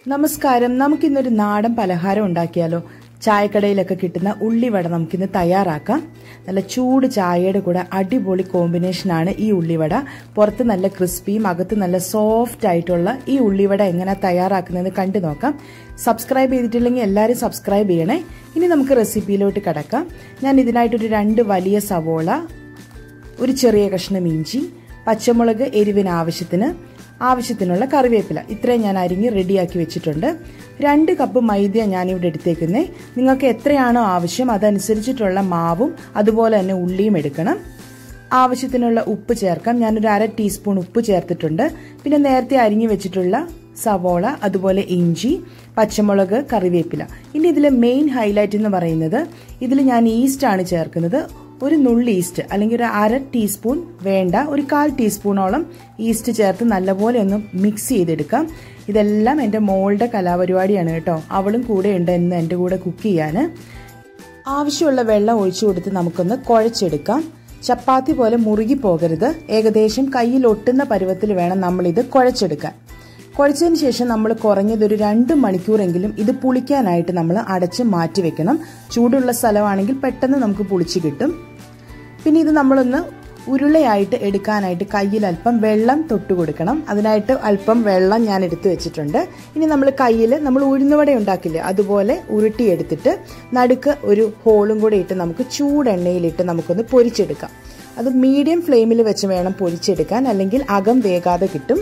നമസ്കാരം നമുക്കിന്നൊരു നാടൻ പലഹാരം ഉണ്ടാക്കിയാലോ ചായക്കടയിലൊക്കെ കിട്ടുന്ന ഉള്ളിവട നമുക്കിന്ന് തയ്യാറാക്കാം നല്ല ചൂട് ചായയുടെ കൂടെ അടിപൊളി കോമ്പിനേഷനാണ് ഈ ഉള്ളിവട പുറത്ത് നല്ല ക്രിസ്പിയും അകത്ത് നല്ല സോഫ്റ്റ് ആയിട്ടുള്ള ഈ ഉള്ളിവട എങ്ങനെ തയ്യാറാക്കുന്നതെന്ന് കണ്ടു നോക്കാം സബ്സ്ക്രൈബ് ചെയ്തിട്ടില്ലെങ്കിൽ എല്ലാവരും സബ്സ്ക്രൈബ് ചെയ്യണേ ഇനി നമുക്ക് റെസിപ്പിയിലോട്ട് കിടക്കാം ഞാൻ ഇതിനായിട്ടൊരു രണ്ട് വലിയ സവോള ഒരു ചെറിയ കഷ്ണം ഇഞ്ചി പച്ചമുളക് എരിവിന് ആവശ്യത്തിന് ആവശ്യത്തിനുള്ള കറിവേപ്പില ഇത്രയും ഞാൻ അരിഞ്ഞ് റെഡിയാക്കി വെച്ചിട്ടുണ്ട് രണ്ട് കപ്പ് മൈദ ഞാനിവിടെ എടുത്തേക്കുന്നേ നിങ്ങൾക്ക് എത്രയാണോ ആവശ്യം അതനുസരിച്ചിട്ടുള്ള മാവും അതുപോലെ തന്നെ ഉള്ളിയും എടുക്കണം ആവശ്യത്തിനുള്ള ഉപ്പ് ചേർക്കാം ഞാനൊരു അര ടീസ്പൂൺ ഉപ്പ് ചേർത്തിട്ടുണ്ട് പിന്നെ നേരത്തെ അരിഞ്ഞു വെച്ചിട്ടുള്ള സവോള അതുപോലെ ഇഞ്ചി പച്ചമുളക് കറിവേപ്പില ഇനി ഇതിലെ മെയിൻ ഹൈലൈറ്റ് എന്ന് പറയുന്നത് ഇതിൽ ഞാൻ ഈസ്റ്റ് ആണ് ചേർക്കുന്നത് ഒരു നുള്ളി ഈസ്റ്റ് അല്ലെങ്കിൽ ഒരു അര ടീസ്പൂൺ വേണ്ട ഒരു കാൽ ടീസ്പൂണോളം ഈസ്റ്റ് ചേർത്ത് നല്ലപോലെ ഒന്ന് മിക്സ് ചെയ്തെടുക്കാം ഇതെല്ലാം എൻ്റെ മോളുടെ കലാപരിപാടിയാണ് കേട്ടോ അവളും കൂടെ ഉണ്ട് എന്ന് എൻ്റെ കൂടെ കുക്ക് ചെയ്യാൻ ആവശ്യമുള്ള വെള്ളം ഒഴിച്ചു കൊടുത്ത് നമുക്കൊന്ന് കുഴച്ചെടുക്കാം ചപ്പാത്തി പോലെ മുറുകി പോകരുത് ഏകദേശം കയ്യിൽ ഒട്ടുന്ന പരുവത്തിൽ വേണം നമ്മളിത് കുഴച്ചെടുക്കാൻ കുഴച്ചതിന് ശേഷം നമ്മൾ കുറഞ്ഞത് ഒരു രണ്ട് മണിക്കൂറെങ്കിലും ഇത് പുളിക്കാനായിട്ട് നമ്മൾ അടച്ച് മാറ്റി വെക്കണം ചൂടുള്ള സ്ഥലമാണെങ്കിൽ പെട്ടെന്ന് നമുക്ക് പുളിച്ച് കിട്ടും പിന്നെ ഇത് നമ്മളൊന്ന് ഉരുളയായിട്ട് എടുക്കാനായിട്ട് കയ്യിൽ അല്പം വെള്ളം തൊട്ട് കൊടുക്കണം അതിനായിട്ട് അല്പം വെള്ളം ഞാൻ എടുത്തു വെച്ചിട്ടുണ്ട് ഇനി നമ്മൾ കയ്യിൽ നമ്മൾ ഉഴുന്നുവട ഉണ്ടാക്കില്ലേ അതുപോലെ ഉരുട്ടിയെടുത്തിട്ട് നടുക്ക് ഒരു ഹോളും കൂടെ ഇട്ട് നമുക്ക് ചൂടെണ്ണയിലിട്ട് നമുക്കൊന്ന് പൊരിച്ചെടുക്കാം അത് മീഡിയം ഫ്ലെയിമിൽ വെച്ച് വേണം പൊരിച്ചെടുക്കാൻ അല്ലെങ്കിൽ അകം വേകാതെ കിട്ടും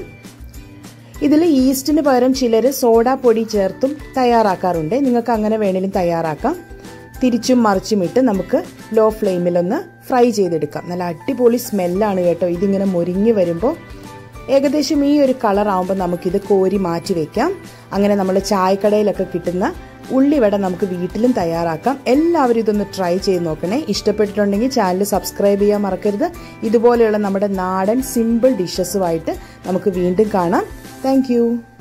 ഇതിൽ ഈസ്റ്റിന് പകരം ചിലർ സോഡാ പൊടി ചേർത്തും തയ്യാറാക്കാറുണ്ട് നിങ്ങൾക്ക് അങ്ങനെ വേണേലും തയ്യാറാക്കാം തിരിച്ചും മറിച്ചും ഇട്ട് നമുക്ക് ലോ ഫ്ലെയിമിലൊന്ന് ഫ്രൈ ചെയ്തെടുക്കാം നല്ല അടിപൊളി സ്മെല്ലാണ് കേട്ടോ ഇതിങ്ങനെ മുരിഞ്ഞ് വരുമ്പോൾ ഏകദേശം ഈ ഒരു കളർ ആകുമ്പോൾ നമുക്കിത് കോരി മാറ്റി വെക്കാം അങ്ങനെ നമ്മൾ ചായക്കടയിലൊക്കെ കിട്ടുന്ന ഉള്ളിവട നമുക്ക് വീട്ടിലും തയ്യാറാക്കാം എല്ലാവരും ഇതൊന്ന് ട്രൈ ചെയ്ത് നോക്കണേ ഇഷ്ടപ്പെട്ടിട്ടുണ്ടെങ്കിൽ ചാനൽ സബ്സ്ക്രൈബ് ചെയ്യാൻ മറക്കരുത് ഇതുപോലെയുള്ള നമ്മുടെ നാടൻ സിമ്പിൾ ഡിഷസുമായിട്ട് നമുക്ക് വീണ്ടും കാണാം താങ്ക്